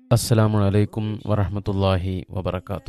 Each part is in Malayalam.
അസ്സലാമു അലൈക്കും വറഹമത്തല്ലാഹി വബർക്കാത്തു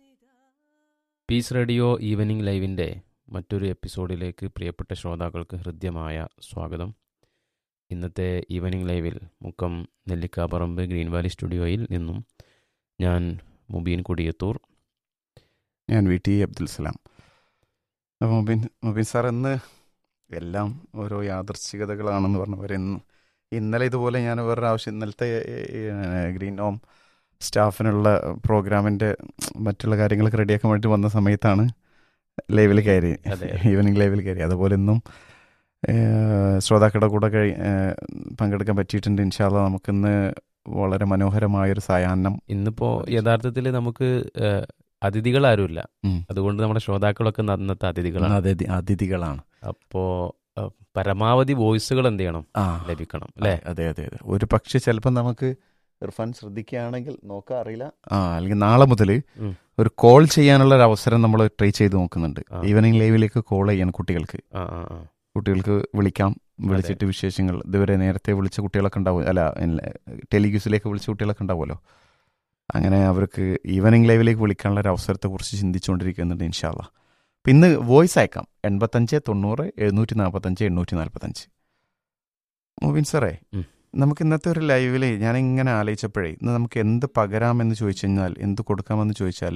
പീസ് റേഡിയോ ഈവനിംഗ് ലൈവിൻ്റെ മറ്റൊരു എപ്പിസോഡിലേക്ക് പ്രിയപ്പെട്ട ശ്രോതാക്കൾക്ക് ഹൃദ്യമായ സ്വാഗതം ഇന്നത്തെ ഈവനിംഗ് ലൈവിൽ മുക്കം നെല്ലിക്കാപ്പറമ്പ് ഗ്രീൻ വാലി സ്റ്റുഡിയോയിൽ നിന്നും ഞാൻ മുബീൻ കൊടിയത്തൂർ ഞാൻ വി ടി അബ്ദുൽ സലാം അപ്പോൾ മുബിൻ മുബിൻ സാർ ഇന്ന് എല്ലാം ഓരോ യാദർച്ഛികതകളാണെന്ന് പറഞ്ഞവർ ഇന്ന് ഇന്നലെ ഇതുപോലെ ഞാൻ വേറൊരു ആവശ്യം ഇന്നലത്തെ ഏഹ്, ഗ്രീൻ ഹോം സ്റ്റാഫിനുള്ള പ്രോഗ്രാമിൻ്റെ മറ്റുള്ള കാര്യങ്ങളൊക്കെ റെഡിയാക്കാൻ വേണ്ടി വന്ന സമയത്താണ് ലൈവിൽ കയറി അതെ. ഈവനിങ് ലൈവിൽ കയറി അതുപോലെ ഇന്നും ഏഹ്, ശ്രോതാക്കളുടെ കൂടെ കഴി ഏഹ്, പങ്കെടുക്കാൻ പറ്റിയിട്ടുണ്ട് ഇൻഷാല്ല നമുക്കിന്ന് വളരെ മനോഹരമായൊരു സായാഹ്നം ഇന്നിപ്പോൾ യഥാർത്ഥത്തിൽ നമുക്ക് ഏഹ്, അതിഥികളാരുമില്ല ഉം. അതുകൊണ്ട് നമ്മുടെ ശ്രോതാക്കളൊക്കെ അന്നത്തെ അതിഥികളാണ് അതിഥി അതിഥികളാണ് അപ്പോൾ പരമാവധി വോയിസുകൾ എന്ത് ചെയ്യണം ആ ലഭിക്കണം അല്ലേ അതെ അതെ അതെ ഒരു പക്ഷെ ചിലപ്പോൾ നമുക്ക് ഇർഫാൻ ശ്രദ്ധിക്കുകയാണെങ്കിൽ നോക്കാൻ അറിയില്ല ആ അല്ലെങ്കിൽ നാളെ മുതൽ ഉം. ഒരു കോൾ ചെയ്യാനുള്ള ഒരു അവസരം നമ്മൾ ട്രൈ ചെയ്ത് നോക്കുന്നുണ്ട് ആ. ഈവനിങ് ലൈവിലേക്ക് കോൾ ചെയ്യാൻ കുട്ടികൾക്ക് ആ ആ ആ കുട്ടികൾക്ക് വിളിക്കാം വിളിച്ചിട്ട് വിശേഷങ്ങൾ ഇതുവരെ നേരത്തെ വിളിച്ച കുട്ടികളൊക്കെ ഉണ്ടാവും അല്ല ടെലിഗ്യൂസിലേക്ക് വിളിച്ച കുട്ടികളൊക്കെ ഉണ്ടാവുമല്ലോ അങ്ങനെ അവർക്ക് ഈവനിങ് ലൈവിലേക്ക് വിളിക്കാനുള്ള ഒരു അവസരത്തെക്കുറിച്ച് ചിന്തിച്ചുകൊണ്ടിരിക്കുന്നുണ്ട് ഇൻഷാല്ല അപ്പം ഇന്ന് വോയിസ് അയക്കാം എൺപത്തഞ്ച് തൊണ്ണൂറ് എഴുന്നൂറ്റി നാൽപ്പത്തഞ്ച് എണ്ണൂറ്റി നാൽപ്പത്തഞ്ച് മോബിൻ സാറേ ഉം. നമുക്ക് ഇന്നത്തെ ഒരു ലൈവിൽ ഞാൻ ഇങ്ങനെ ആലോചിച്ചപ്പോഴേ ഇന്ന് നമുക്ക് എന്ത് പകരാമെന്ന് ചോദിച്ചു കഴിഞ്ഞാൽ എന്ത് കൊടുക്കാമെന്ന് ചോദിച്ചാൽ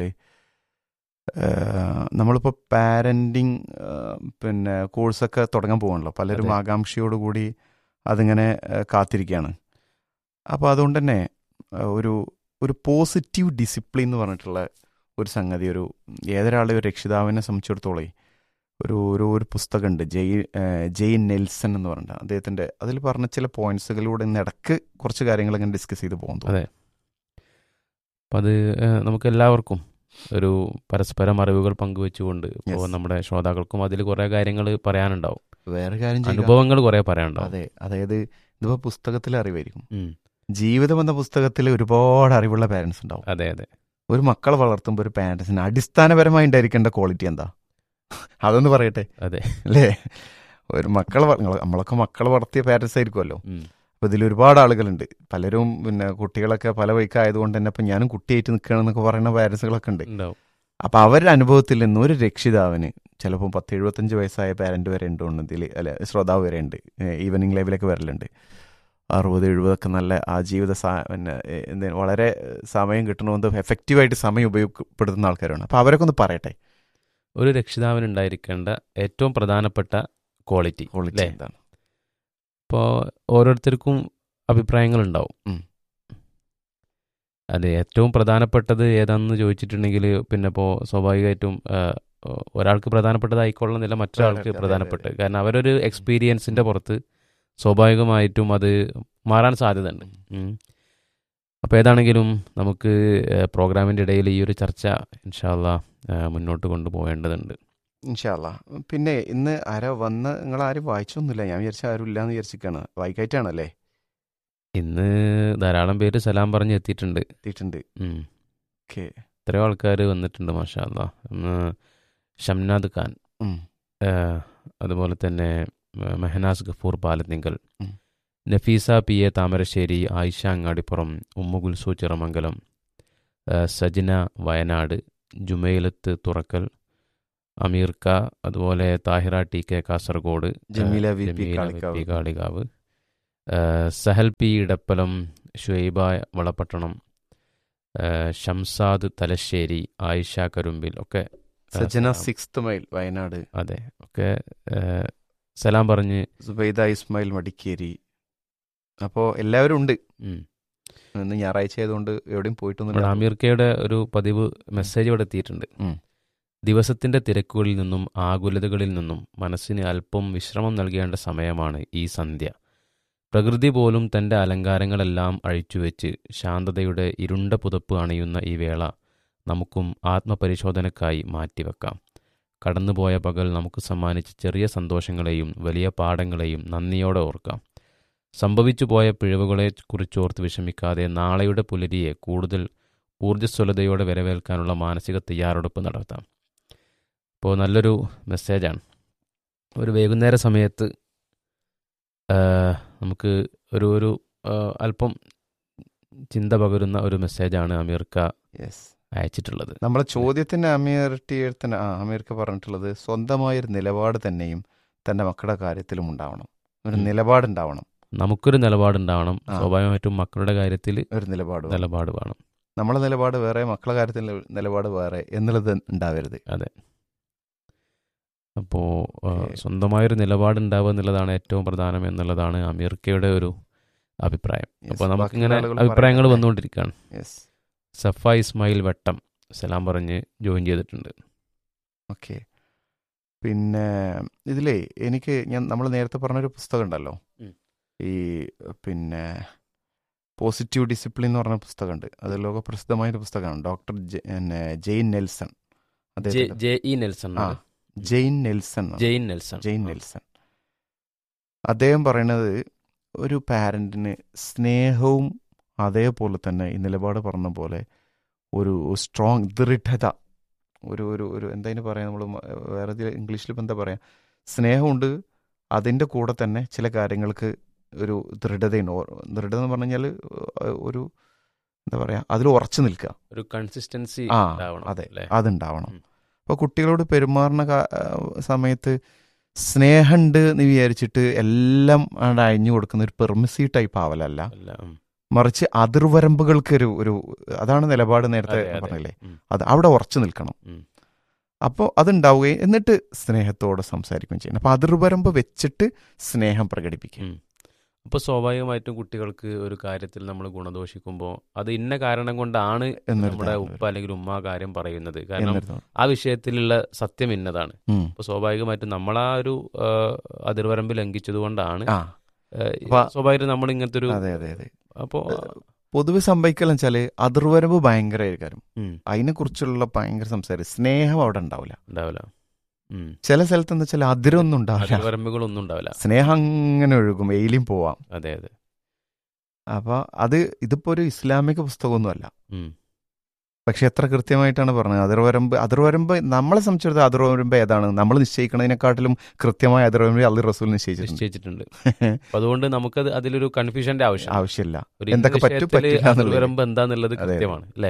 നമ്മളിപ്പോൾ പാരൻറ്റിങ് പിന്നെ കോഴ്സൊക്കെ തുടങ്ങാൻ പോകണല്ലോ പലരും അതെ. ആകാംക്ഷയോടുകൂടി അതിങ്ങനെ ഏഹ്, കാത്തിരിക്കുകയാണ് അപ്പോൾ അതുകൊണ്ട് തന്നെ ഏഹ്, ഒരു ഒരു പോസിറ്റീവ് ഡിസിപ്ലിൻ എന്ന് പറഞ്ഞിട്ടുള്ള ഒരു സംഗതി ഒരു ഏതൊരാളെ ഒരു രക്ഷിതാവിനെ സംബന്ധിച്ചിടത്തോളം ഒരു ഒരു ഒരു പുസ്തകമുണ്ട് ജെയ് ഏഹ്, ജെയ് നെൽസൺ എന്ന് പറഞ്ഞിട്ട് അദ്ദേഹത്തിൻ്റെ അതിൽ പറഞ്ഞ ചില പോയിന്റ്സുകളിലൂടെ ഇന്ന് ഇടക്ക് കുറച്ച് കാര്യങ്ങൾ ഇങ്ങനെ ഡിസ്കസ് ചെയ്ത് പോകുന്നു അതെ അപ്പം അത് ഏഹ്, നമുക്ക് എല്ലാവർക്കും ഒരു പരസ്പരം അറിവുകൾ പങ്കുവെച്ചുകൊണ്ട് ഇപ്പോൾ Yes. നമ്മുടെ ശ്രോതാക്കൾക്കും അതിൽ കുറേ കാര്യങ്ങൾ പറയാനുണ്ടാവും വേറെ കാര്യം ചെയ്യുക അനുഭവങ്ങൾ കുറേ പറയാനുണ്ടാവും അതെ അതായത് ഇതിപ്പോൾ പുസ്തകത്തിലെ അറിവായിരിക്കും ഉം. ജീവിതം എന്ന പുസ്തകത്തിൽ ഒരുപാട് അറിവുള്ള പാരൻസ് ഉണ്ടാവും അതെ അതെ ഒരു മക്കളെ വളർത്തുമ്പോൾ ഒരു പാരൻസിന് അടിസ്ഥാനപരമായി ഉണ്ടായിരിക്കേണ്ട ക്വാളിറ്റി എന്താ അതൊന്ന് പറയട്ടെ അതെ അല്ലേ ഒരു മക്കളെ വള- നിങ്ങള് നമ്മളൊക്കെ മക്കളെ വളർത്തിയ പാരൻസ് ആയിരിക്കുമല്ലോ ഉം. അപ്പോൾ ഇതിൽ ഒരുപാട് ആളുകളുണ്ട് പലരും പിന്നെ കുട്ടികളൊക്കെ പല വഴിക്കായതുകൊണ്ട് തന്നെ ഇപ്പം ഞാനും കുട്ടിയായിട്ട് നിൽക്കുകയാണെന്നൊക്കെ പറയുന്ന പാരൻസുകളൊക്കെ ഉണ്ട് ഉണ്ടാവും അപ്പോൾ അവരുടെ അനുഭവത്തിൽ നിന്ന് ഒരു രക്ഷിതാവിന് ചിലപ്പോൾ പത്ത് എഴുപത്തഞ്ച് വയസ്സായ പാരന്റ് വരെ ഉണ്ട് ഇതിൽ അല്ലെ ശ്രോതാവ് വരെ ഉണ്ട് ഈവനിങ് ലൈവിലൊക്കെ വരലുണ്ട് അറുപത് എഴുപതൊക്കെ നല്ല ആ ജീവിത സാ- പിന്നെ ഏ, എന്ത് വളരെ സമയം കിട്ടണമെന്ന് എഫക്റ്റീവായിട്ട് സമയം ഉപയോഗപ്പെടുത്തുന്ന ആൾക്കാരാണ് അപ്പോൾ അവരൊക്കെ ഒന്ന് പറയട്ടെ ഒരു രക്ഷിതാവിന് ഉണ്ടായിരിക്കേണ്ട ഏറ്റവും പ്രധാനപ്പെട്ട ക്വാളിറ്റി ക്വാളിറ്റി അല്ലേ എന്താണ് ഇപ്പോൾ ഓരോരുത്തർക്കും അഭിപ്രായങ്ങളുണ്ടാവും ഉം. അതെ ഏറ്റവും പ്രധാനപ്പെട്ടത് ഏതാണെന്ന് ചോദിച്ചിട്ടുണ്ടെങ്കിൽ പിന്നെ ഇപ്പോൾ സ്വാഭാവികമായിട്ടും ആ, ഒരാൾക്ക് പ്രധാനപ്പെട്ടതായിക്കൊള്ളുന്നില്ല മറ്റൊരാൾക്ക് അതെ, അതെ, പ്രധാനപ്പെട്ടത് അതെ. കാരണം അവരൊരു എക്സ്പീരിയൻസിൻ്റെ പുറത്ത് സ്വാഭാവികമായിട്ടും അത് മാറാൻ സാധ്യതയുണ്ട് ഉം. അപ്പോൾ ഏതാണെങ്കിലും നമുക്ക് പ്രോഗ്രാമിൻ്റെ ഇടയിൽ ഈ ഒരു ചർച്ച ഇൻഷാല്ല മുന്നോട്ട് കൊണ്ടുപോകേണ്ടതുണ്ട് ഇൻഷാല്ല പിന്നെ ഇന്ന് ആരോ വന്ന് നിങ്ങൾ ആരും വായിച്ചൊന്നുമില്ല ഞാൻ വിചാരിച്ച ആരും ഇല്ലാന്ന് വിചാരിച്ചിരിക്കുകയാണ് വായിക്കായിട്ടാണല്ലേ ഇന്ന് ധാരാളം പേര് സലാം പറഞ്ഞ് എത്തിയിട്ടുണ്ട് എത്തിയിട്ടുണ്ട് ഉം. ഓക്കെ എത്രയോ ആൾക്കാർ വന്നിട്ടുണ്ട് മാഷാ അല്ലാ ഇന്ന് ഷംനാദ് ഖാൻ ഉം. ഏഹ്, അതുപോലെ തന്നെ ഏഹ്, മെഹനാസ് ഗഫൂർ പാലത്തിങ്കൽ ഉം. നഫീസ പി എ താമരശ്ശേരി ആയിഷ അങ്ങാടിപ്പുറം ഉമ്മു ഗുൽസു ചിറമംഗലം ഏഹ്, സജിന വയനാട് ജുമൈലത്ത് തുറക്കൽ അമീർ ക അതുപോലെ താഹിറ ടി കെ കാസർഗോഡ് ജമീല ഏഹ്, V P Jameela Kalikavu. V P Kalikavu ഏഹ്, സഹൽ പി ഇടപ്പലം ഷുഹൈബ വളപട്ടണം ഏഹ്, ഷംസാദ് തലശ്ശേരി ആയിഷ കരുമ്പിൽ ഒക്കെ ഏഹ്, സജന സലാം. സിക്സ്ത് മൈൽ വയനാട് അതെ ഒക്കെ ഏഹ്, സലാം പറഞ്ഞ് സുബൈദ ഇസ്മായിൽ മടിക്കേരി അപ്പോൾ എല്ലാവരും ഉണ്ട് ഉം. ഇന്ന് ഞായറാഴ്ച ആയതുകൊണ്ട് എവിടെയും നമ്മുടെ പോയിട്ടൊന്നുമില്ല അമീർക്കയുടെ ഒരു പതിവ് മെസ്സേജ് ഇവിടെ എത്തിയിട്ടുണ്ട് ഉം. ദിവസത്തിന്റെ തിരക്കുകളിൽ നിന്നും ആകുലതകളിൽ നിന്നും മനസ്സിന് അല്പം വിശ്രമം നൽകേണ്ട സമയമാണ് ഈ സന്ധ്യ പ്രകൃതി പോലും തന്റെ അലങ്കാരങ്ങളെല്ലാം അഴിച്ചുവെച്ച് ശാന്തതയുടെ ഇരുണ്ട പുതപ്പ് അണിയുന്ന ഈ വേള നമുക്കും ആത്മപരിശോധനക്കായി മാറ്റിവെക്കാം കടന്നുപോയ പകൽ നമുക്ക് സമ്മാനിച്ച ചെറിയ സന്തോഷങ്ങളെയും വലിയ പാഠങ്ങളെയും നന്ദിയോടെ ഓർക്കാം സംഭവിച്ചു പോയ പിഴവുകളെ കുറിച്ചോർത്ത് വിഷമിക്കാതെ നാളെയുടെ പുലരിയെ കൂടുതൽ ഊർജ്ജസ്വലതയോടെ വരവേൽക്കാനുള്ള മാനസിക തയ്യാറെടുപ്പ് നടത്താം ഇപ്പോൾ നല്ലൊരു മെസ്സേജാണ് ഒരു വൈകുന്നേര സമയത്ത് ആ, നമുക്ക് ഒരു ഒരു ആ, അല്പം ചിന്ത പകരുന്ന ഒരു മെസ്സേജാണ് അമീർക്ക യെസ് അയച്ചിട്ടുള്ളത് നമ്മളെ ചോദ്യത്തിന് അമീർ ടി എഴുത്തിന് ആ അമീർക്ക് പറഞ്ഞിട്ടുള്ളത് സ്വന്തമായൊരു നിലപാട് തന്നെയും തൻ്റെ മക്കളുടെ കാര്യത്തിലും ഉണ്ടാവണം ഒരു ഉം. നിലപാടുണ്ടാവണം നമുക്കൊരു നിലപാടുണ്ടാവണം ആ. സ്വാഭാവികമായിട്ടും മക്കളുടെ കാര്യത്തിൽ ഒരു നിലപാട് വേണം. നിലപാട് വേണം നമ്മളെ നിലപാട് വേറെ മക്കളുടെ കാര്യത്തിൽ നിലപാട് വേറെ എന്നുള്ളത് ഉണ്ടാവരുത് അപ്പോൾ ഓക്കേ. സ്വന്തമായൊരു നിലപാടുണ്ടാവുക എന്നുള്ളതാണ് ഏറ്റവും പ്രധാനം എന്നുള്ളതാണ് അമീർക്കയുടെ ഒരു അഭിപ്രായം Yes. അപ്പോൾ ബാക്കിയുള്ള നമുക്കിങ്ങനെ ആളുകൾ അഭിപ്രായങ്ങൾ പറയട്ടെ. വന്നുകൊണ്ടിരിക്കുകയാണ് യെസ് സഫ ഇസ്മായിൽ വട്ടം സലാം പറഞ്ഞ് ജോയിൻ ചെയ്തിട്ടുണ്ട് ഓക്കെ പിന്നെ ഇതിലേ എനിക്ക് ഞാൻ നമ്മൾ നേരത്തെ പറഞ്ഞൊരു പുസ്തകം ഉണ്ടല്ലോ ഉം. ഈ പിന്നെ പോസിറ്റീവ് ഡിസിപ്ലിൻ എന്ന് പറഞ്ഞ പുസ്തകമുണ്ട് അത് ലോകപ്രസിദ്ധമായ ഒരു പുസ്തകമാണ് ഡോക്ടർ ജെ- പിന്നെ ജെയിൻ നെൽസൺ ജെ- അദ്ദേഹത്തിന്റെ- ജെ ഇ നെൽസൺ ആ ജെയിൻ നെൽസൺ എന്നാണ്. ജെയിൻ നെൽസൺ ജെയിൻ ആ. നെൽസൺ അദ്ദേഹം പറയുന്നത് ഒരു പാരന്റിന് സ്നേഹവും അതേപോലെ തന്നെ ഈ നിലപാട് പറഞ്ഞ പോലെ ഒരു സ്ട്രോങ് ദൃഢത ഒരു ഒരു ഒരു എന്താ പറയാ നമ്മൾ വേറെ ഇംഗ്ലീഷിൽ ഇപ്പം എന്താ പറയാ സ്നേഹമുണ്ട് അതിൻ്റെ കൂടെ തന്നെ ചില കാര്യങ്ങൾക്ക് ഒരു ദൃഢതയുണ്ട് ഓ- ദൃഢത എന്ന് പറഞ്ഞു കഴിഞ്ഞാൽ ഒരു എന്താ പറയാ അതിൽ ഉറച്ചു നിൽക്കുക ഒരു കൺസിസ്റ്റൻസി ആ ഉണ്ടാവണം അതെ അല്ലേ അതുണ്ടാവണം ഉം. അപ്പോൾ കുട്ടികളോട് പെരുമാറുന്ന കാ- ആ, സമയത്ത് സ്നേഹമുണ്ട് എന്ന് വിചാരിച്ചിട്ട് എല്ലാം അവിടെ അയഞ്ഞു കൊടുക്കുന്ന ഒരു പെർമിസീവ് ടൈപ്പ് ആവലല്ല അല്ല ഉം. മറിച്ച് അതിർവരമ്പുകൾക്ക് ഒരു ഒരു അതാണ് നിലപാട് നേരത്തെ അതെ, അതെ. പറഞ്ഞില്ലേ ഉം. അത് അവിടെ ഉറച്ചു നിൽക്കണം ഉം. അപ്പോൾ അതുണ്ടാവുകയും എന്നിട്ട് സ്നേഹത്തോടെ സംസാരിക്കുകയും ചെയ്യണം അപ്പോൾ അതിർവരമ്പ് വെച്ചിട്ട് സ്നേഹം പ്രകടിപ്പിക്കും ഉം. അപ്പോൾ സ്വാഭാവികമായിട്ടും കുട്ടികൾക്ക് ഒരു കാര്യത്തിൽ നമ്മൾ ഗുണദോഷിക്കുമ്പോൾ അത് ഇന്ന കാരണം കൊണ്ടാണ് എന്നൊരു നമ്മുടെ ധാരണ ഉപ്പ അല്ലെങ്കിൽ ഉമ്മ ആ കാര്യം പറയുന്നത് കാരണം എന്നൊരു തോന്നൽ. ആ വിഷയത്തിലുള്ള സത്യം ഇന്നതാണ് ഉം. അപ്പോൾ സ്വാഭാവികമായിട്ടും നമ്മൾ ആ ഒരു ആ, അതിർവരമ്പ് ലംഘിച്ചത് കൊണ്ടാണ് ആ അപ്പൊ- സ്വാഭാവികമായിട്ടും നമ്മൾ ഇങ്ങനത്തെ ഒരു അതെ അതെ അതെ അപ്പോൾ പൊതുവെ സംഭവിക്കലെന്ന് വെച്ചാല് അതിർവരമ്പ് ഭയങ്കരമായിരിക്കും ഉം, അതിനെക്കുറിച്ചുള്ള ഭയങ്കര സംസാരം സ്നേഹം അവിടെ ഉണ്ടാവില്ല ഉണ്ടാവില്ല ഉം. ചില സ്ഥലത്ത് എന്ന് വെച്ചാൽ അതിരൊന്നും ഉണ്ടാവില്ല അതിർവരമ്പുകളൊന്നും ഉണ്ടാവില്ല സ്നേഹം അങ്ങനെ ഒഴുകും എയിലും പോവാം അതെ അതെ അപ്പൊ അത് ഇതിപ്പോ ഒരു ഇസ്ലാമിക പുസ്തകമൊന്നുമല്ല ഉം. പക്ഷെ എത്ര കൃത്യമായിട്ടാണ് പറഞ്ഞത് അതിർവരമ്പ് അതിർവരമ്പ് നമ്മളെ സംബന്ധിച്ചിടത്തോളം അതിർവരമ്പ് ഏതാണ് നമ്മൾ നിശ്ചയിക്കുന്നതിനെക്കാട്ടിലും കൃത്യമായ അതിർവരമ്പ് അള്ളി റസൂൽ നിശ്ചയിച്ചിട്ടുണ്ട് നിശ്ചയിച്ചിട്ടുണ്ട് അപ്പൊ അതുകൊണ്ട് നമുക്കത് അതിലൊരു കൺഫ്യൂഷന്റെ ആവശ്യം ആവശ്യമില്ല ഒരു ഇന്ന എന്തൊക്കെ പറ്റും, വിഷയത്തില് പറ്റില്ല എന്നുള്ളത്. അതിർവരമ്പ് എന്താന്നുള്ളത് അതെ, അതെ. കൃത്യമാണ് അല്ലേ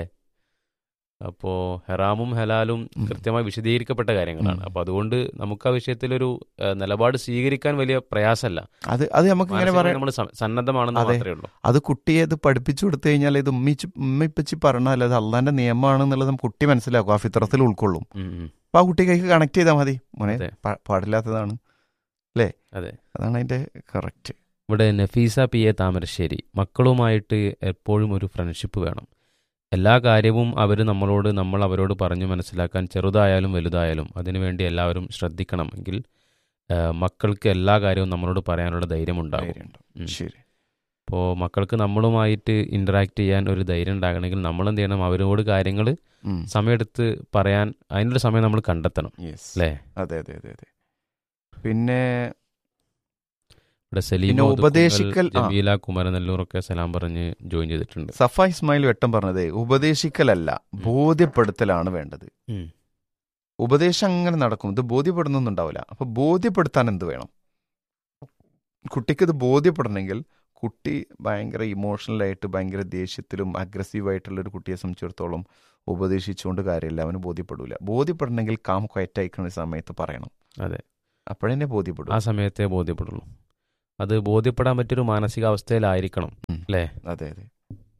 അപ്പോ ഹെറാമും ഹലാലും ഉം. കൃത്യമായി വിശദീകരിക്കപ്പെട്ട കാര്യങ്ങളാണ് ഉം. അപ്പൊ അതുകൊണ്ട് നമുക്ക് ആ വിഷയത്തിലൊരു ഏഹ്, നിലപാട് സ്വീകരിക്കാൻ വലിയ പ്രയാസമല്ല അത് അത് നമുക്ക് ഇങ്ങനെ പറയാം നമ്മൾ സന്നദ്ധമാണെന്ന് അതെ. മാത്രമേ ഉള്ളൂ അത് കുട്ടിയെ ഇത് പഠിപ്പിച്ചു കൊടുത്തു കഴിഞ്ഞാൽ ഇത് ഉമ്മിച്ച് ഉമ്മിപ്പച്ചി പറഞ്ഞാൽ അത് അള്ളാന്റെ നിയമമാണെന്നുള്ളത് നമുക്ക് കുട്ടി മനസ്സിലാക്കും ആ ഫിത്രത്തിൽ ഉൾക്കൊള്ളും ഉം, ഉം. അപ്പൊ ആ കുട്ടിക്ക് കണക്ട് ചെയ്താൽ മതി മോനെ അതെ. പ- പാടില്ലാത്തതാണ് അല്ലേ അതെ. അതാണ് അതിന്റെ കറക്റ്റ് ഇവിടെ നഫീസ പി എ താമരശ്ശേരി മക്കളുമായിട്ട് എപ്പോഴും ഒരു ഫ്രണ്ട്ഷിപ്പ് വേണം എല്ലാ കാര്യവും അവർ നമ്മളോട് നമ്മൾ അവരോട് പറഞ്ഞു മനസ്സിലാക്കാൻ ചെറുതായാലും വലുതായാലും അതിനുവേണ്ടി എല്ലാവരും ശ്രദ്ധിക്കണമെങ്കിൽ ആ, മക്കൾക്ക് എല്ലാ കാര്യവും നമ്മളോട് പറയാനുള്ള ധൈര്യം ഉണ്ടാകും ഉം. ശരി അപ്പോൾ മക്കൾക്ക് നമ്മളുമായിട്ട് ഇൻറ്ററാക്ട് ചെയ്യാൻ ഒരു ധൈര്യം ഉണ്ടാകണമെങ്കിൽ നമ്മൾ എന്ത് ചെയ്യണം അവരോട് കാര്യങ്ങൾ ഉം. സമയമെടുത്ത് പറയാൻ അതിനൊരു സമയം നമ്മൾ കണ്ടെത്തണം Yes. അല്ലേ അതെ അതെ അതെ അതെ പിന്നെ ഇവിടെ സലീം പിന്നെ ഒതുക്കുങ്ങൽ, ഉപദേശിക്കൽ- ആ. ജമീല കുമരനെല്ലൂറൊക്കെ സലാം പറഞ്ഞ് ജോയിൻ ചെയ്തിട്ടുണ്ട് സഫ ഇസ്മായിൽ വെട്ടം പറഞ്ഞത് ഉപദേശിക്കലല്ല ബോധ്യപ്പെടുത്തലാണ് വേണ്ടത് ഉം. ഉപദേശം അങ്ങനെ നടക്കും ഇത് ബോധ്യപ്പെടുന്നൊന്നും ഉണ്ടാവില്ല അപ്പൊ ബോധ്യപ്പെടുത്താൻ എന്ത് വേണം കുട്ടിക്ക് ഇത് ബോധ്യപ്പെടണമെങ്കിൽ കുട്ടി ഭയങ്കര ഇമോഷണലായിട്ട് ഭയങ്കര ദേഷ്യത്തിലും അഗ്രസീവായിട്ടുള്ള ഒരു കുട്ടിയെ സംബന്ധിച്ചിടത്തോളം ഉപദേശിച്ചുകൊണ്ട് കാര്യമില്ല അവന് ബോധ്യപ്പെടൂല ബോധ്യപ്പെടണമെങ്കിൽ കാം ക്വയറ്റായിക്കുന്ന സമയത്ത് പറയണം അതെ അപ്പോഴെന്നെ ബോധ്യപ്പെടും ആ സമയത്തെ ബോധ്യപ്പെടുള്ളൂ അത് ബോധ്യപ്പെടാൻ പറ്റിയൊരു മാനസികാവസ്ഥയിലായിരിക്കണം ഉം. അല്ലേ അതെ അതെ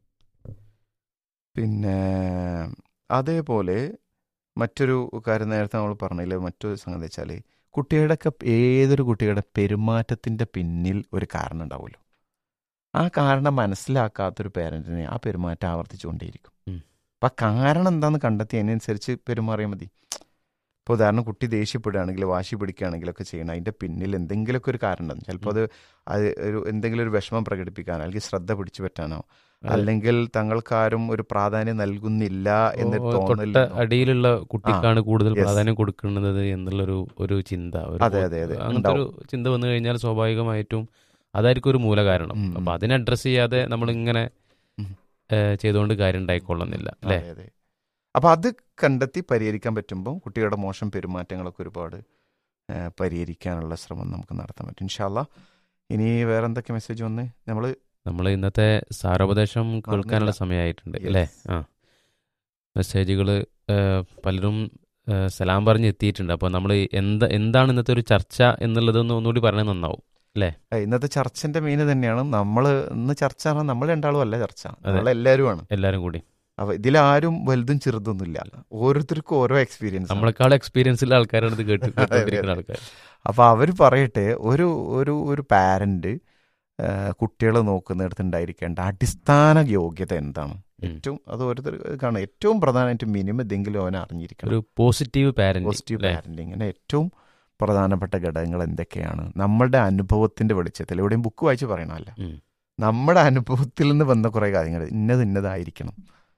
പിന്നെ അതേപോലെ മറ്റൊരു കാര്യം നേരത്തെ നമ്മൾ പറഞ്ഞില്ലേ മറ്റൊരു സംഗതി വെച്ചാൽ കുട്ടികളുടെയൊക്കെ ഏതൊരു കുട്ടികളുടെ പെരുമാറ്റത്തിൻ്റെ പിന്നിൽ ഒരു കാരണം ഉണ്ടാവുമല്ലോ ആ കാരണം മനസ്സിലാക്കാത്തൊരു പേരൻറ്റിനെ ആ പെരുമാറ്റം ആവർത്തിച്ചുകൊണ്ടേയിരിക്കും ഉം. അപ്പം ആ കാരണം എന്താണെന്ന് കണ്ടെത്തി അതിനനുസരിച്ച് പെരുമാറിയാൽ മതി ഇപ്പോൾ ഉദാഹരണം കുട്ടി ദേഷ്യപ്പെടുകയാണെങ്കിൽ വാശി പിടിക്കുകയാണെങ്കിലൊക്കെ ചെയ്യണം അതിൻ്റെ പിന്നിൽ എന്തെങ്കിലുമൊക്കെ ഒരു കാരണം ഉണ്ടാകും ചിലപ്പോൾ അത് അത് ഒരു എന്തെങ്കിലും ഒരു വിഷമം പ്രകടിപ്പിക്കാനോ അല്ലെങ്കിൽ ശ്രദ്ധ പിടിച്ചു പറ്റാനോ അതെ. അല്ലെങ്കിൽ തങ്ങൾക്കാരും ഒരു പ്രാധാന്യം നൽകുന്നില്ല എന്ന് ഓ, തോന്നൽ തൊട്ട അടിയിലുള്ള കുട്ടിക്കാണ് കൂടുതൽ Yes. പ്രാധാന്യം കൊടുക്കുന്നത് എന്നുള്ളൊരു ഒരു ചിന്ത ഒരു അതെ, അതെ, അതെ. അങ്ങനത്തെ ഒരു ചിന്ത വന്നു കഴിഞ്ഞാൽ സ്വാഭാവികമായിട്ടും അതായിരിക്കും ഒരു മൂല കാരണം ഉം, ഉം. അപ്പൊ അതിനെ അഡ്രസ് ചെയ്യാതെ നമ്മൾ ഇങ്ങനെ ഉം. ചെയ്തുകൊണ്ട് കാര്യം ഉണ്ടായിക്കൊള്ളുന്നില്ല അല്ലേ അതെ അതെ അപ്പൊ അത് കണ്ടെത്തി പരിഹരിക്കാൻ പറ്റുമ്പോൾ കുട്ടികളുടെ മോശം പെരുമാറ്റങ്ങളൊക്കെ ഒരുപാട് ഏ, പരിഹരിക്കാനുള്ള ശ്രമം നമുക്ക് നടത്താൻ പറ്റും ഇൻഷാല്ല ഇനി വേറെ എന്തൊക്കെ മെസ്സേജ് വന്ന് നമ്മൾ നമ്മൾ ഇന്നത്തെ സാരോപദേശം കേൾക്കാനുള്ള സമയമായിട്ടുണ്ട് Yes. അല്ലേ ആ മെസ്സേജുകൾ പലരും ആ, സലാം പറഞ്ഞ് എത്തിയിട്ടുണ്ട് അപ്പോൾ നമ്മൾ എന്താ എന്താണ് ഇന്നത്തെ ഒരു ചർച്ച എന്നുള്ളതൊന്ന് ഒന്നുകൂടി പറഞ്ഞാൽ നന്നാവും ഏ, ഇന്നത്തെ ചർച്ചന്റെ മെയിൻ തന്നെയാണ് നമ്മൾ ഇന്ന് ചർച്ച പറഞ്ഞാൽ നമ്മൾ രണ്ടാളും അല്ല ചർച്ച നമ്മളെല്ലാവരുമാണ് എല്ലാവരും കൂടി അപ്പൊ ഇതിലാരും വലുതും ചെറുതൊന്നുമില്ല ഓരോരുത്തർക്കും ഓരോ എക്സ്പീരിയൻസ് നമ്മളെക്കാൾ എക്സ്പീരിയൻസുള്ള ആൾക്കാരാണ് ഇത് കേട്ട് കേട്ടുകൊണ്ടിരിക്കുന്ന ആൾക്കാർ അപ്പൊ അവർ പറയട്ടെ ഒരു ഒരു ഒരു പാരന്റ് കുട്ടികളെ നോക്കുന്നിടത്ത് ഉണ്ടായിരിക്കേണ്ട അടിസ്ഥാന യോഗ്യത എന്താണ് ഉം. ഏറ്റവും അത് ഓരോരുത്തർ കാണും ഏറ്റവും പ്രധാനമായിട്ട് മിനിമം എന്തെങ്കിലും അവൻ അറിഞ്ഞിരിക്കണം ഒരു പോസിറ്റീവ് പാരന്റ് പോസിറ്റീവ് പാരന്റിങ്ങിന് ഏറ്റവും പ്രധാനപ്പെട്ട ഘടകങ്ങൾ എന്തൊക്കെയാണ് നമ്മളുടെ അനുഭവത്തിന്റെ വെളിച്ചത്തിൽ എവിടെയും ബുക്ക് വായിച്ച് പറയണമല്ല നമ്മുടെ അനുഭവത്തിൽ നിന്ന് വന്ന കുറെ കാര്യങ്ങൾ ഇന്നത് ഇന്നതായിരിക്കണം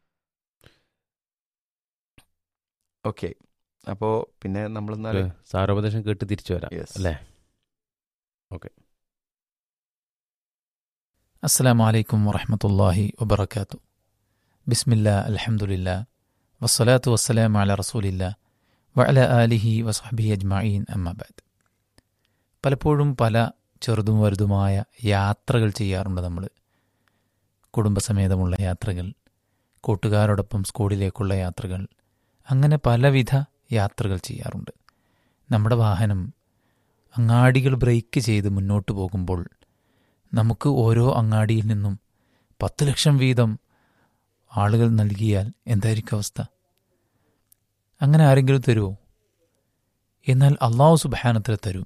ഓക്കെ അപ്പോ പിന്നെ നമ്മൾ സാരോപദേശം കേട്ട് തിരിച്ചു വരാം Yes. അല്ലേ السلام عليكم ورحمة الله وبركاته بسم الله الحمد لله والصلاة والسلام على رسول الله وعلى آله وصحبه أجمعين أما بعد പലപ്പോഴും പല ചെറുതും വലുതുമായ യാത്രകൾ ചെയ്യാറുണ്ട് നമ്മൾ കുടുംബസമേതമുള്ള യാത്രകൾ കൂട്ടുകാരോടൊപ്പം സ്കൂളിലേക്കുള്ള യാത്രകൾ അങ്ങനെ പലവിധ യാത്രകൾ ചെയ്യാറുണ്ട് നമ്മുടെ വാഹനം അങ്ങാടികൾ ബ്രേക്ക് ചെയ്ത് മുന്നോട്ട് പോകുമ്പോൾ നമുക്ക് ഓരോ അങ്ങാടിയിൽ നിന്നും പത്ത് ലക്ഷം വീതം ആളുകൾ നൽകിയാൽ എന്തായിരിക്കും അവസ്ഥ അങ്ങനെ ആരെങ്കിലും തരുമോ എന്നാൽ അള്ളാഹു സുബാനത്തിൽ തരും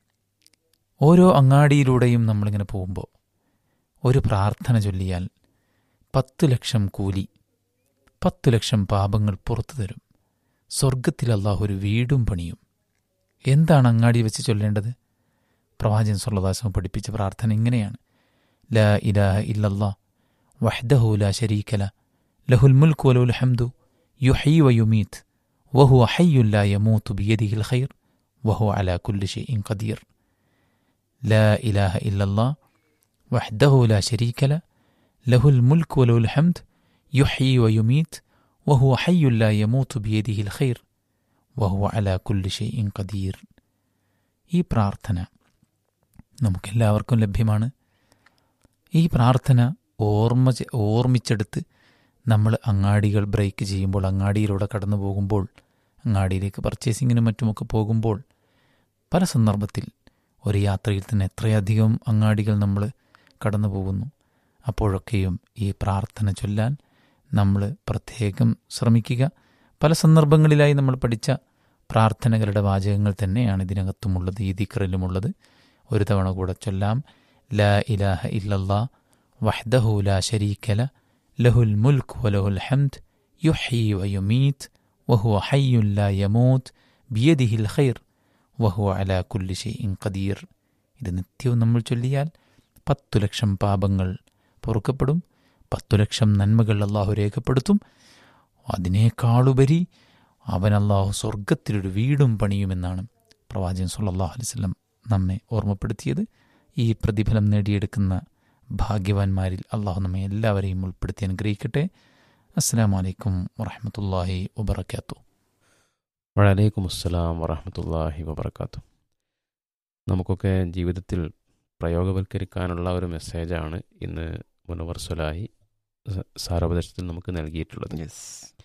ഓരോ അങ്ങാടിയിലൂടെയും നമ്മളിങ്ങനെ പോകുമ്പോൾ ഒരു പ്രാർത്ഥന ചൊല്ലിയാൽ പത്ത് ലക്ഷം കൂലി പത്ത് ലക്ഷം പാപങ്ങൾ പുറത്തു തരും സ്വർഗത്തിൽ അള്ളാഹു ഒരു വീടും പണിയും എന്താണ് അങ്ങാടി വെച്ച് ചൊല്ലേണ്ടത് പ്രവാചകൻ സുല്ലാസം പഠിപ്പിച്ച പ്രാർത്ഥന ഇങ്ങനെയാണ് ലാ ഇലാഹ ഇല്ലല്ലാ വഹ്ദഹു ലാ ശരീകല ലഹുൽ മുൽക്ക് വലുൽ ഹംദു യുഹീ വയുമീത്ത് വഹു ഹയ്യുൻ ലാ യമൂത്തു ബിയദിഹിൽ ഖൈർ വഹു അലാ കുല്ലി ഷൈഇൻ ഖദീർ ലാ ഇലാഹ ഇല്ലല്ലാ വഹ്ദഹു ലാ ശരീകല ലഹുൽ മുൽക്ക് വലുൽ ഹംദ് യുഹീ വയുമീത്ത് വഹു ഹയ്യുൻ ലാ യമൂത്തു ബിയദിഹിൽ ഖൈർ വഹു അലാ കുല്ലി ഷൈഇൻ ഖദീർ ഈ പ്രാർത്ഥന നമുക്കെല്ലാവർക്കും ലഭ്യമാണ് ഈ പ്രാർത്ഥന ഓർമ്മ ചെ- ഓർമ്മിച്ചെടുത്ത് നമ്മൾ അങ്ങാടികൾ ബ്രേക്ക് ചെയ്യുമ്പോൾ അങ്ങാടിയിലൂടെ കടന്നു പോകുമ്പോൾ അങ്ങാടിയിലേക്ക് പർച്ചേസിങ്ങിനും മറ്റുമൊക്കെ പോകുമ്പോൾ പല സന്ദർഭത്തിൽ ഒരു യാത്രയിൽ തന്നെ എത്രയധികം അങ്ങാടികൾ നമ്മൾ കടന്നു പോകുന്നു അപ്പോഴൊക്കെയും ഈ പ്രാർത്ഥന ചൊല്ലാൻ നമ്മൾ പ്രത്യേകം ശ്രമിക്കുക പല സന്ദർഭങ്ങളിലായി നമ്മൾ പഠിച്ച പ്രാർത്ഥനകളുടെ വാചകങ്ങൾ തന്നെയാണ് ഇതിനകത്തുമുള്ളത് ഈ ദിക്റിലുമുള്ളത് ഒരു തവണ കൂടെ ചൊല്ലാം ലാ ഇലാഹ ഇല്ലല്ലാ വഹ്ദഹു ലാ ശരീകല ലഹുൽ മുൽക്ക് വലഹുൽ ഹംദ് യുഹീ വയുമീത്ത് വഹുവ ഹയ്യുൻ ലാ യമൂത്ത് ബിയദിഹിൽ ഖൈർ വഹുവ അലാ കുല്ലി ഷൈഇൻ ഖദീർ ഇത് നിത്യവും നമ്മൾ ചൊല്ലിയാൽ പത്തു ലക്ഷം പാപങ്ങൾ പൊറുക്കപ്പെടും പത്തു ലക്ഷം നന്മകൾ അള്ളാഹു രേഖപ്പെടുത്തും അതിനേക്കാളുപരി അവൻ അള്ളാഹു സ്വർഗത്തിലൊരു വീടും പണിയുമെന്നാണ് പ്രവാചകൻ സല്ലല്ലാഹു അലൈഹി വസല്ലം നമ്മെ ഓർമ്മപ്പെടുത്തിയത് ഈ പ്രതിഫലം നേടിയെടുക്കുന്ന ഭാഗ്യവാന്മാരിൽ അള്ളാഹു നമ്മെ എല്ലാവരെയും ഉൾപ്പെടുത്തി അനുഗ്രഹിക്കട്ടെ അസ്സാം വലൈക്കും വറഹമത്തല്ലാഹി വബർക്കാത്തു വലൈക്കും അസ്സലാം വറഹമത്തല്ലാഹി വബർക്കാത്തു നമുക്കൊക്കെ ജീവിതത്തിൽ പ്രയോഗവൽക്കരിക്കാനുള്ള ഒരു മെസ്സേജാണ് ഇന്ന് മുനവർ സുലാഹി സ- സാരോപദേശത്തിൽ നമുക്ക് നൽകിയിട്ടുള്ളത് യെസ്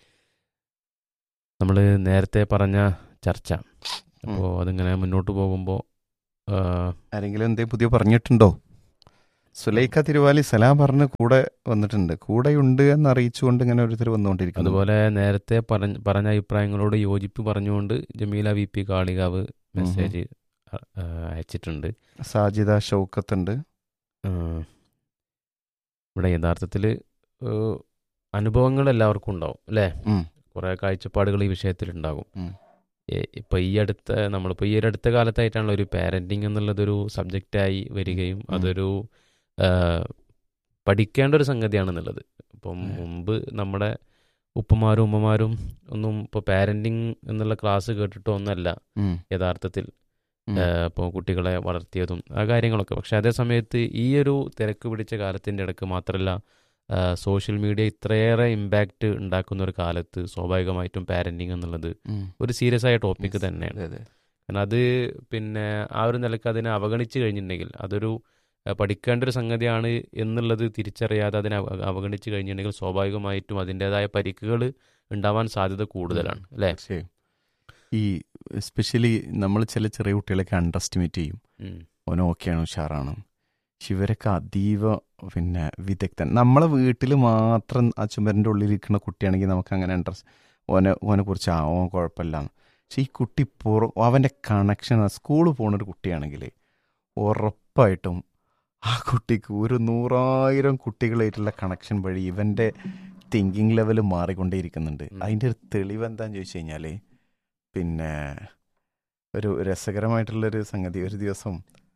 നമ്മൾ നേരത്തെ പറഞ്ഞ ചർച്ച അപ്പോൾ അതിങ്ങനെ മുന്നോട്ട് പോകുമ്പോൾ ആരെങ്കിലും എന്തേ പുതിയ പറഞ്ഞിട്ടുണ്ടോ സുലൈഖ തിരുവാലി സലാം പറഞ്ഞ് കൂടെ വന്നിട്ടുണ്ട് കൂടെയുണ്ട് എന്ന് അറിയിച്ചുകൊണ്ട് ഇങ്ങനെ ഓരോരുത്തർ വന്നുകൊണ്ടിരിക്കുന്നു അതുപോലെ നേരത്തെ പറഞ്ഞ പറഞ്ഞ അഭിപ്രായങ്ങളോട് യോജിപ്പ് പറഞ്ഞുകൊണ്ട് Jameela V P Kalikavu message അ- ആ, അയച്ചിട്ടുണ്ട് സാജിദ ഷൗക്കത്തുണ്ട് ആ, ഇവിടെ യഥാർത്ഥത്തിൽ അനുഭവങ്ങൾ എല്ലാവർക്കും ഉണ്ടാവും അല്ലേ ഉം. കുറേ കാഴ്ചപ്പാടുകൾ ഈ വിഷയത്തിൽ ഉണ്ടാകും ഉം. ഇപ്പോൾ ഈ അടുത്ത നമ്മളിപ്പോൾ ഈ ഒരു അടുത്ത കാലത്തായിട്ടാണല്ലോ ഒരു പാരൻറ്റിങ് എന്നുള്ളതൊരു സബ്ജക്റ്റായി വരികയും ഉം. അതൊരു ആ, പഠിക്കേണ്ട ഒരു സംഗതിയാണെന്നുള്ളത് ഇപ്പം ഉം. മുമ്പ് നമ്മുടെ ഉപ്പമാരും ഉമ്മമാരും ഒന്നും ഇപ്പോൾ പാരൻറ്റിങ് എന്നുള്ള ക്ലാസ് കേട്ടിട്ടോ ഒന്നല്ല ഉം. യഥാർത്ഥത്തിൽ ഉം. ഇപ്പോൾ കുട്ടികളെ വളർത്തിയതും ആ കാര്യങ്ങളൊക്കെ പക്ഷെ അതേ സമയത്ത് ഈ ഒരു തിരക്ക് പിടിച്ച കാലത്തിൻ്റെ ഇടയ്ക്ക് മാത്രമല്ല സോഷ്യൽ മീഡിയ ഇത്രയേറെ ഇമ്പാക്റ്റ് ഉണ്ടാക്കുന്ന ഒരു കാലത്ത് സ്വാഭാവികമായിട്ടും പാരൻറ്റിങ് എന്നുള്ളത് ഉം. ഒരു സീരിയസ് ആയ ടോപ്പിക് Yes. തന്നെയാണ് അതെ, അതെ. കാരണം അത് പിന്നെ ആ ഒരു നിലക്ക് അതിനെ അവഗണിച്ച് കഴിഞ്ഞിട്ടുണ്ടെങ്കിൽ അതൊരു ഏഹ് പഠിക്കേണ്ട ഒരു സംഗതിയാണ് എന്നുള്ളത് തിരിച്ചറിയാതെ അതിനെ അവ- അവഗണിച്ച് കഴിഞ്ഞിട്ടുണ്ടെങ്കിൽ സ്വാഭാവികമായിട്ടും അതിൻ്റെതായ പരിക്കുകൾ ഉണ്ടാവാൻ സാധ്യത കൂടുതലാണ് അല്ലേ തീർച്ചയായും ഈ എസ്പെഷ്യലി നമ്മൾ ചില ചെറിയ കുട്ടികളൊക്കെ അണ്ടർ എസ്റ്റിമേറ്റ് ചെയ്യും ഉം. ഓൻ ഓക്കെയാണ് ഉഷാറാണ് പക്ഷെ ഇവരൊക്കെ അതീവ പിന്നെ വിദഗ്ധൻ നമ്മളെ വീട്ടിൽ മാത്രം ആ ചുമരിൻ്റെ ഉള്ളിൽ ഇരിക്കുന്ന കുട്ടിയാണെങ്കിൽ നമുക്ക് അങ്ങനെ അണ്ടർ ഓനെ ഓനെ കുറിച്ച് ആ ഓൻ കുഴപ്പമില്ല പക്ഷെ ഈ കുട്ടി പുറ അവൻ്റെ കണക്ഷൻ സ്കൂളിൽ പോകുന്നൊരു കുട്ടിയാണെങ്കിൽ ഉറപ്പായിട്ടും ആ കുട്ടിക്ക് ഒരു നൂറായിരം കുട്ടികളായിട്ടുള്ള കണക്ഷൻ വഴി ഇവൻ്റെ തിങ്കിങ് ലെവൽ മാറിക്കൊണ്ടേയിരിക്കുന്നുണ്ട് ഉം. അതിൻ്റെ ഒരു തെളിവ് എന്താണെന്ന് ചോദിച്ചു കഴിഞ്ഞാൽ പിന്നെ ഒരു രസകരമായിട്ടുള്ളൊരു സംഗതി ഒരു ദിവസം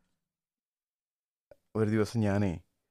ഒരു ദിവസം ഞാനേ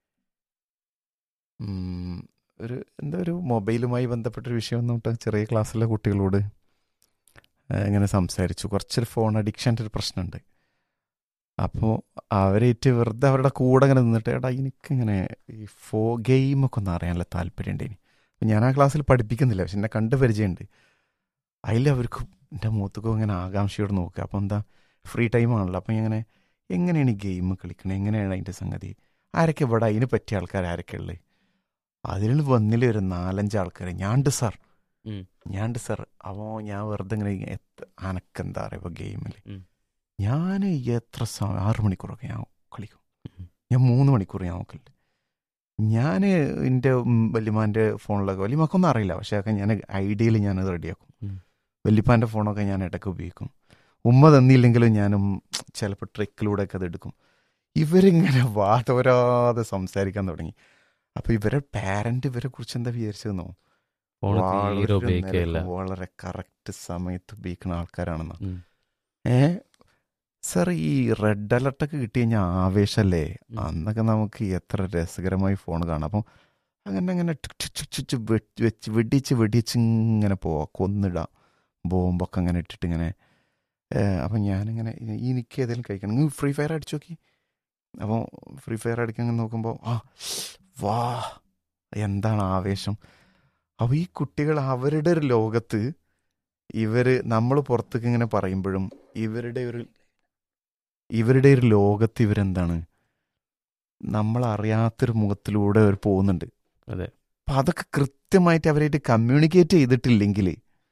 ഉം, ഒരു എന്താ ഒരു മൊബൈലുമായി ബന്ധപ്പെട്ടൊരു വിഷയം എന്നിട്ട് ചെറിയ ക്ലാസ്സിലെ കുട്ടികളോട് ആ, ഇങ്ങനെ സംസാരിച്ചു കുറച്ചൊരു ഫോൺ അഡിക്ഷൻ്റെ ഒരു പ്രശ്നമുണ്ട് അപ്പോൾ അവരേറ്റ് വെറുതെ അവരുടെ കൂടെ ഇങ്ങനെ നിന്നിട്ട് എടാ എനിക്കിങ്ങനെ ഈ ഫോ ഗെയിമൊക്കെ ഒന്ന് അറിയാനുള്ള താല്പര്യമുണ്ട് ഇനി അപ്പം ഞാൻ ആ ക്ലാസ്സിൽ പഠിപ്പിക്കുന്നില്ല പക്ഷെ എന്നെ കണ്ട് പരിചയമുണ്ട് അതിൽ അവർക്ക് എൻ്റെ മുഖത്തൊക്കെ ഇങ്ങനെ ആകാംക്ഷയോട് നോക്കുക അപ്പോൾ എന്താ ഫ്രീ ടൈം ആണല്ലോ അപ്പം ഇങ്ങനെ എങ്ങനെയാണ് ഈ ഗെയിം കളിക്കണത് എങ്ങനെയാണ് അതിൻ്റെ സംഗതി ആരൊക്കെ ഇവിടെ അതിന് പറ്റിയ ആൾക്കാർ ആരൊക്കെ ഉള്ളത് അതിൽ വന്നില്ല ഒരു നാലഞ്ച് ആൾക്കാർ ഞാണ്ട് സാർ ഉം. ഞാണ്ട് സാർ അപ്പോൾ ഞാൻ വെറുതെ ഇങ്ങനെ എത്ത- അനക്കെന്താ പറയുക ഇപ്പോൾ ഗെയിമിൽ ഉം. ഞാൻ എത്ര സമയം ആറ് മണിക്കൂറൊക്കെ ഞാൻ കളിക്കും ഉം. ഞാൻ മൂന്ന് മണിക്കൂർ ഞാൻ നോക്കില്ല ഞാൻ എൻ്റെ വല്യമാൻ്റെ ഫോണിലൊക്കെ വല്യമാക്കൊന്നും അറിയില്ല പക്ഷേ ഒക്കെ ഞാൻ ഐഡിയയിൽ ഞാനത് റെഡിയാക്കും ഉം. വല്യപ്പാൻ്റെ ഫോണൊക്കെ ഞാൻ ഇടയ്ക്ക് ഉപയോഗിക്കും ഉമ്മ തന്നില്ലെങ്കിലും ഞാനും ചിലപ്പോൾ ട്രിക്കിലൂടെയൊക്കെ അത് എടുക്കും ഇവരിങ്ങനെ വാതോരാതെ സംസാരിക്കാൻ തുടങ്ങി അപ്പോൾ ഇവരെ പാരന്റ് ഇവരെ കുറിച്ച് എന്താ വിചാരിച്ചതെന്നോ ഫോൺ തീരെ ഉപയോഗിക്കുകയില്ല നിലക്ക് വളരെ കറക്റ്റ് സമയത്ത് ഉപയോഗിക്കുന്ന ആൾക്കാരാണെന്ന് ഉം. ഏ സർ ഈ റെഡ് അലർട്ടൊക്കെ കിട്ടി കഴിഞ്ഞാൽ ആവേശമല്ലേ ഉം. അന്നൊക്കെ നമുക്ക് എത്ര രസകരമായി ഫോൺ കാണാം അപ്പം അങ്ങനെ അങ്ങനെ ടിക് ടിക് ടിക് ടിക് ടിക് വെച്ച് വെച്ച് വെടിച്ച് വെടിച്ച് ഇങ്ങനെ പോവാം കൊന്നിടാം ബോംബൊക്കെ അങ്ങനെ ഇട്ടിട്ട് ഇങ്ങനെ ഏ, അപ്പം ഞാനിങ്ങനെ ഈ- എനിക്ക് ഏതെങ്കിലും കഴിക്കണം നിങ്ങൾ ഫ്രീ ഫയർ അടിച്ചു നോക്കി അപ്പോൾ ഫ്രീ ഫയർ അടിക്കാൻ നോക്കുമ്പോൾ ആ വാ എന്താണ് ആവേശം അപ്പോൾ ഈ കുട്ടികൾ അവരുടെ ഒരു ലോകത്ത് ഇവര് നമ്മൾ പുറത്തേക്ക് ഇങ്ങനെ പറയുമ്പോഴും ഇവരുടെ ഒരു ഇവരുടെ ഒരു ലോകത്ത് ഇവരെന്താണ് നമ്മൾ അറിയാത്തൊരു മുഖത്തിലൂടെ അവർ പോകുന്നുണ്ട് അതെ അപ്പം അതൊക്കെ കൃത്യമായിട്ട് അവരായിട്ട് കമ്മ്യൂണിക്കേറ്റ് ചെയ്തിട്ടില്ലെങ്കിൽ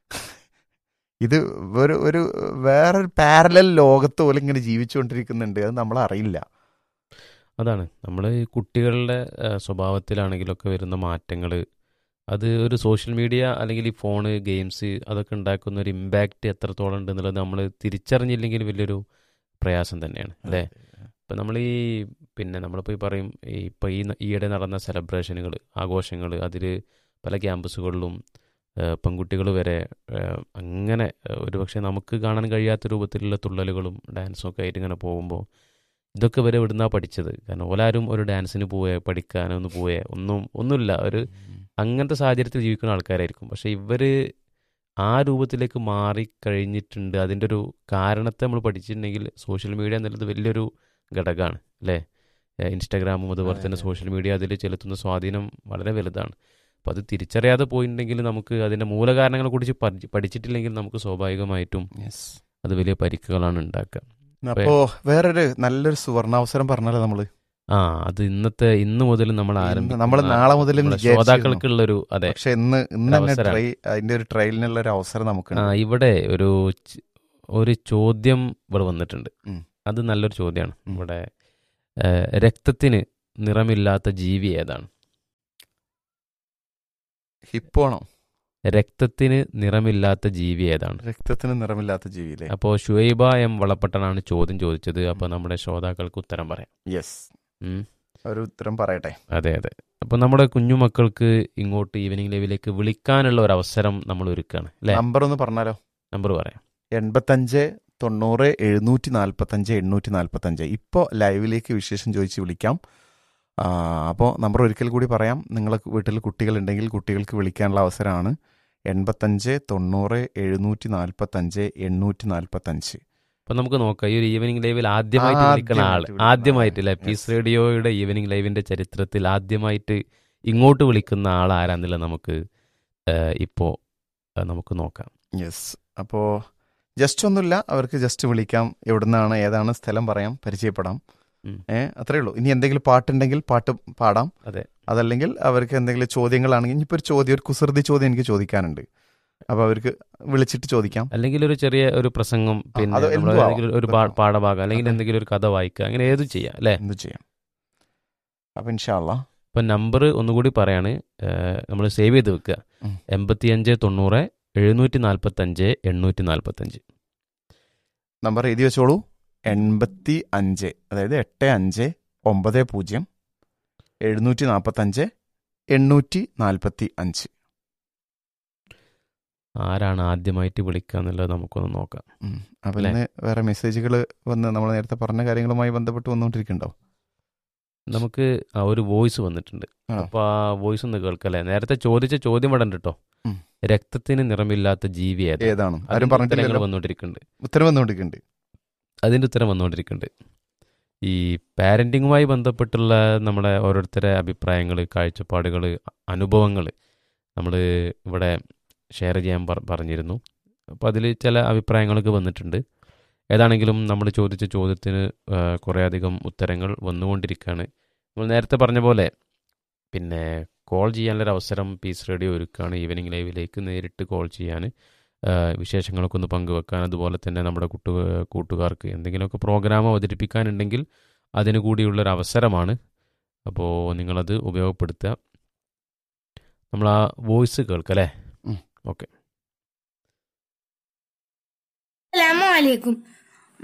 ഇത് ഒരു ഒരു വേറൊരു പാരലൽ ലോകത്ത് പോലെ ഇങ്ങനെ ജീവിച്ചുകൊണ്ടിരിക്കുന്നുണ്ട് അത് നമ്മൾ അറിയില്ല അതാണ് നമ്മൾ കുട്ടികളുടെ ആ, സ്വഭാവത്തിലാണെങ്കിലൊക്കെ വരുന്ന മാറ്റങ്ങൾ അത് ഒരു സോഷ്യൽ മീഡിയ അല്ലെങ്കിൽ ഈ ഫോണ് ഗെയിംസ് അതൊക്കെ ഉണ്ടാക്കുന്ന ഒരു ഇമ്പാക്റ്റ് എത്രത്തോളം ഉണ്ട് എന്നുള്ളത് നമ്മൾ തിരിച്ചറിഞ്ഞില്ലെങ്കിൽ വലിയൊരു പ്രയാസം തന്നെയാണ് അല്ലേ ഇപ്പം നമ്മൾ ഈ പിന്നെ നമ്മളിപ്പോൾ ഈ പറയും ഈ ഇപ്പോൾ ഈ ന- ഈയിടെ നടന്ന സെലിബ്രേഷനുകൾ ആഘോഷങ്ങൾ അതിൽ പല ക്യാമ്പസുകളിലും പെൺകുട്ടികൾ വരെ ആ, അങ്ങനെ ആ, ഒരുപക്ഷെ നമുക്ക് കാണാൻ കഴിയാത്ത രൂപത്തിലുള്ള തുള്ളലുകളും ഡാൻസും ഒക്കെ ആയിട്ട് ഇങ്ങനെ പോകുമ്പോൾ ഇതൊക്കെ ഇവരെ എവിടുന്നാ പഠിച്ചത് കാരണം ഓലാരും ഒരു ഡാൻസിന് പോവേ പഠിക്കാനൊന്ന് പോവേ ഒന്നും ഒന്നുമില്ല ഒരു അങ്ങനത്തെ സാഹചര്യത്തിൽ ജീവിക്കുന്ന ആൾക്കാരായിരിക്കും പക്ഷെ ഇവർ ആ രൂപത്തിലേക്ക് മാറിക്കഴിഞ്ഞിട്ടുണ്ട് അതിൻ്റെ ഒരു കാരണത്തെ നമ്മൾ പഠിച്ചിട്ടുണ്ടെങ്കിൽ സോഷ്യൽ മീഡിയ എന്നുള്ളത് വലിയൊരു ഘടകമാണ് അല്ലേ ഏഹ് ഇൻസ്റ്റാഗ്രാമും അതുപോലെ അതെ, തന്നെ അതെ. സോഷ്യൽ മീഡിയ അതിൽ ചെലുത്തുന്ന സ്വാധീനം വളരെ വലുതാണ് അപ്പോൾ അത് തിരിച്ചറിയാതെ പോയിട്ടുണ്ടെങ്കിൽ നമുക്ക് അതിൻ്റെ മൂലകാരണങ്ങളെ കുറിച്ച് പഠി- പഠിച്ചിട്ടില്ലെങ്കിൽ നമുക്ക് സ്വാഭാവികമായിട്ടും അത് വലിയ പരിക്കുകളാണ് ഉണ്ടാക്കുക അപ്പോ വേറൊരു നല്ലൊരു സുവർണാവസരം പറഞ്ഞാലോ നമ്മള് ആ അത് ഇന്നത്തെ ഇന്ന് മുതൽ നമ്മൾ ആരംഭിക്കുന്ന നമ്മൾ നാളെ മുതൽ നമ്മുടെ ശ്രോതാക്കൾക്കുള്ളൊരു അതെ പക്ഷെ ഇന്ന് ഇന്ന് തന്നെ അവസരാണ്. ട്രൈ അതിന്റെ ഒരു ട്രയലിനുള്ള ഒരു അവസരം ആ നമുക്കുണ്ട് ഇവിടെ ഒരു ച്- ഒരു ചോദ്യം ഇവിടെ വന്നിട്ടുണ്ട് ഉം. അത് നല്ലൊരു ചോദ്യമാണ് ഉം. ഇവിടെ ഏഹ്, രക്തത്തിന് നിറമില്ലാത്ത ജീവി ഏതാണ് ഹിപ്പോണോ രക്തത്തിന് നിറമില്ലാത്ത ജീവി ഏതാണ് രക്തത്തിന് നിറമില്ലാത്ത ജീവിയിലെ അപ്പോൾ ഷുഹൈബ എം വളപ്പട്ടനാണ് ചോദ്യം ചോദിച്ചത് അപ്പോൾ നമ്മുടെ ശ്രോതാക്കൾക്ക് ഉത്തരം പറയാം യെസ് ഉം. ഒരു ഉത്തരം പറയട്ടെ അതെ അതെ അപ്പോൾ നമ്മുടെ കുഞ്ഞുമക്കൾക്ക് ഇങ്ങോട്ട് ഈവനിങ് ലൈവിലേക്ക് വിളിക്കാനുള്ള ഒരു അവസരം നമ്മൾ ഒരുക്കുകയാണ് അല്ലേ നമ്പർ ഒന്ന് പറഞ്ഞാലോ നമ്പർ പറയാം എൺപത്തഞ്ച് തൊണ്ണൂറ് എഴുന്നൂറ്റി നാൽപ്പത്തഞ്ച് എണ്ണൂറ്റി നാൽപ്പത്തഞ്ച് ഇപ്പോൾ ലൈവിലേക്ക് വിശേഷം ചോദിച്ച് വിളിക്കാം അപ്പോൾ നമ്പർ ഒരിക്കൽ കൂടി പറയാം നിങ്ങൾ വീട്ടിൽ കുട്ടികളുണ്ടെങ്കിൽ കുട്ടികൾക്ക് വിളിക്കാനുള്ള അവസരമാണ് എൺപത്തഞ്ച് തൊണ്ണൂറ് എഴുന്നൂറ്റി നാൽപ്പത്തഞ്ച് എണ്ണൂറ്റി നാൽപ്പത്തഞ്ച് അപ്പൊ നമുക്ക് നോക്കാം ഈ ഒരു ഈവനിങ് ലൈവിൽ ആദ്യമായിട്ട് വിളിക്കുന്ന ആള് ആദ്യമായിട്ട് വിളിക്കുന്ന ആദ്യമായിട്ട് ആള്. അല്ലെ Yes. പീസ് റേഡിയോയുടെ ഈവനിങ് ലൈവിന്റെ ചരിത്രത്തിൽ ആദ്യമായിട്ട് ഇങ്ങോട്ട് വിളിക്കുന്ന ആൾ ആരാന്നുള്ളത് നമുക്ക് ഏഹ്, ഇപ്പോ ഏഹ്, നമുക്ക് നോക്കാം യെസ് അപ്പോൾ ജസ്റ്റ് ഒന്നുമില്ല അവർക്ക് ജസ്റ്റ് വിളിക്കാം എവിടുന്നാണ് ഏതാണ് സ്ഥലം പറയാം പരിചയപ്പെടാം ഉം. ഏഹ് അത്രേ ഉള്ളൂ ഇനി എന്തെങ്കിലും പാട്ടുണ്ടെങ്കിൽ പാട്ട് പാടാം അതെ. അതല്ലെങ്കിൽ അവർക്ക് എന്തെങ്കിലും ചോദ്യങ്ങളാണെങ്കിൽ ഇനിയിപ്പോൾ ഒരു ചോദ്യം ഒരു കുസൃതി ചോദ്യം എനിക്ക് ചോദിക്കാനുണ്ട് അപ്പോൾ അവർക്ക് വിളിച്ചിട്ട് ചോദിക്കാം അല്ലെങ്കിൽ ഒരു ചെറിയ ഒരു പ്രസംഗം പിന്നെ അത് നമ്മൾ എന്തും ആവാം. ഏതെങ്കിലും ഒരു പാ- പാഠഭാഗം അല്ലെങ്കിൽ അതെ. എന്തെങ്കിലും ഒരു കഥ വായിക്കുക അങ്ങനെ ഏതും ചെയ്യാം അല്ലേ എന്ത് ചെയ്യാം അപ്പം ഇൻഷാല്ല ഇപ്പം നമ്പർ ഒന്നുകൂടി പറയാണ് നമ്മൾ സേവ് ചെയ്ത് വെക്കുക ഉം. എൺപത്തിയഞ്ച് തൊണ്ണൂറ് എഴുന്നൂറ്റി നാൽപ്പത്തഞ്ച് എണ്ണൂറ്റി നാൽപ്പത്തഞ്ച് നമ്പർ എഴുതി വെച്ചോളൂ എൺപത്തി അഞ്ച് അതായത് എട്ട് അഞ്ച് ഒമ്പത് പൂജ്യം എഴുന്നൂറ്റി നാൽപ്പത്തഞ്ച് എണ്ണൂറ്റി നാൽപ്പത്തി അഞ്ച് ആരാണ് ആദ്യമായിട്ട് വിളിക്കുക എന്നുള്ളത് നമുക്കൊന്ന് നോക്കാം ഉം. അപ്പം അല്ലേ? ഇന്ന് വേറെ മെസ്സേജുകൾ വന്ന് നമ്മൾ നേരത്തെ പറഞ്ഞ കാര്യങ്ങളുമായി ബന്ധപ്പെട്ട് വന്നുകൊണ്ടിരിക്കുന്നുണ്ടോ നമുക്ക് ആ ഒരു വോയിസ് വന്നിട്ടുണ്ട് ആ. അപ്പോൾ ആ വോയിസ് ഒന്ന് കേൾക്കല്ലേ നേരത്തെ ചോദിച്ച ചോദ്യം ഇവിടെ ഉണ്ട് കേട്ടോ ഉം. രക്തത്തിന് നിറമില്ലാത്ത ജീവി ഏതാ? ഏതാണ് ആരും അതിന്റെ ഉത്തരങ്ങൾ പറഞ്ഞിട്ടില്ലല്ലോ വന്നുകൊണ്ടിരിക്കുന്നുണ്ട് ഉത്തരം വന്നുകൊണ്ടിരിക്കുന്നുണ്ട് അതിൻ്റെ ഉത്തരം വന്നുകൊണ്ടിരിക്കുന്നുണ്ട് ഈ പാരൻറ്റിങ്ങുമായി ബന്ധപ്പെട്ടുള്ള നമ്മുടെ ഓരോരുത്തരെ അഭിപ്രായങ്ങൾ കാഴ്ചപ്പാടുകൾ അനുഭവങ്ങൾ നമ്മൾ ഇവിടെ ഷെയർ ചെയ്യാൻ പറ- പറഞ്ഞിരുന്നു അപ്പോൾ അതിൽ ചില അഭിപ്രായങ്ങളൊക്കെ വന്നിട്ടുണ്ട് ഏതാണെങ്കിലും നമ്മൾ ചോദിച്ച ചോദ്യത്തിന് ആ, കുറേയധികം ഉത്തരങ്ങൾ വന്നുകൊണ്ടിരിക്കുകയാണ് നമ്മൾ നേരത്തെ പറഞ്ഞ പോലെ പിന്നെ കോൾ ചെയ്യാനുള്ളൊരു അവസരം പീസ് റേഡിയോ ഒരുക്കുകയാണ് ഈവനിങ് ലൈവിലേക്ക് നേരിട്ട് കോൾ ചെയ്യാൻ ആ, വിശേഷങ്ങളൊക്കെ ഒന്ന് പങ്കുവെക്കാൻ അതുപോലെ തന്നെ നമ്മുടെ കൂട്ടു കൂട്ടുകാർക്ക് എന്തെങ്കിലുമൊക്കെ പ്രോഗ്രാം അവതരിപ്പിക്കാനുണ്ടെങ്കിൽ അതിന് കൂടിയുള്ളൊരു അവസരമാണ് അപ്പോൾ നിങ്ങളത് ഉപയോഗപ്പെടുത്തുക നമ്മൾ ആ വോയിസ് കേൾക്കല്ലേ ഉം. ഓക്കെ അസ്സലാമു അലൈക്കും